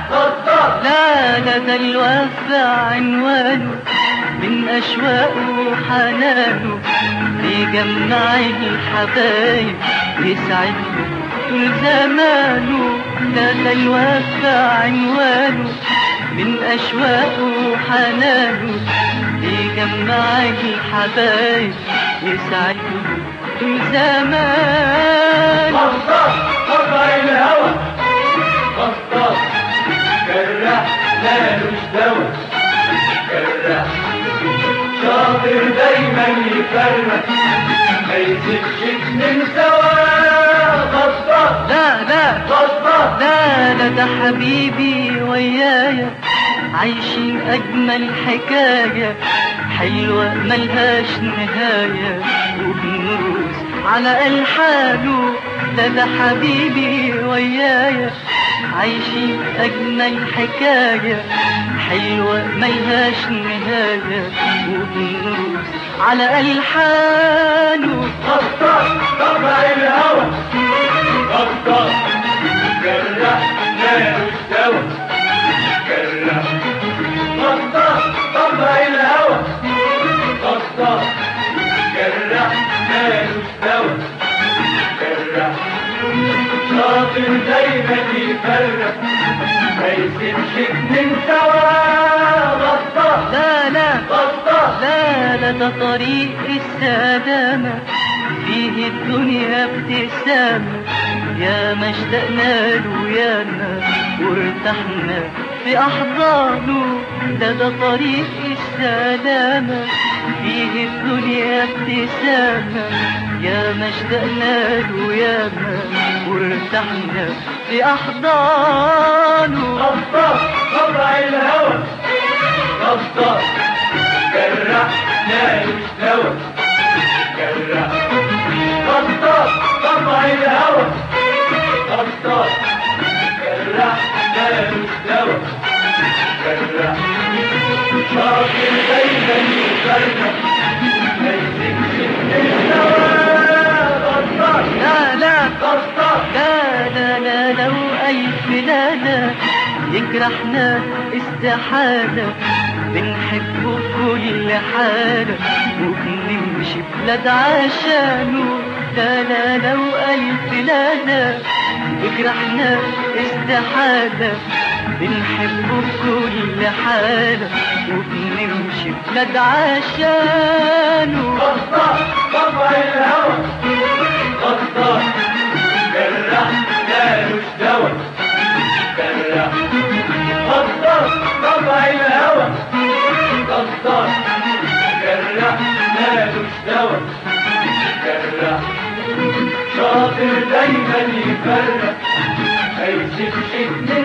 لا لا ده الوفا عنوانه من أشواقه وحنانه يجمع الحبايب يسعدهم طول زمانه لا ده الوفا عنوانه من أشواقه وحنانه يجمع الحبايب يسعدهم طول زمانه غطاس قطع الهوى غطاس جراح مالوش دوا جراح شاطر دايما يفرق ما يسيبش اتنين سوا غطاس لا لا غطاس لا لا ده حبيبي ويايا عايشين أجمل حكاية حلوة ملهاش نهاية وبنرقص على ألحانه ده ده حبيبي ويايا عايشين أجمل حكاية حلوة ملهاش نهاية وبنرقص على ألحانه غطاس قطع الهوى غطاس جراح مالوش دوا جراح غطاس قطع الهوى غطاس جراح مالوش دوا جراح شاطر دايما يفرق ما يسيبش اتنين سوا غطاس لا لا غطاس لا لا ده طريق السلامة فيه الدنيا ابتسامة يا ما اشتقنا له ياما وارتحنا في أحضانه ده ده طريق السلامة فيه الدنيا ابتسامة يا ما اشتقنا له ياما وارتحنا في أحضانه غطاس قطع الهوى غطاس جراح مالوش دوا جراح غطاس قطع الهوى غطاس جراح مالوش دوا جراح شاطر دايما يفرق ما يسيبش اتنين سوا غطاس لا لا غطاس لا لا لا لو ألف لا لا يجرحنا استحالة بنحبه كل حالة وبنمشي بلاد عشانه لا لا لو ألف لا لا يجرحنا استحالة بنحبه كل حالة وبنمشي بلاد عشانه غطاس قطع الهوى غطاس جراح مالوش دوا جراح غطاس قطع الهوى غطاس جراح مالوش دوا جراح شاطر دايما يفرق ما يسيبش اتنين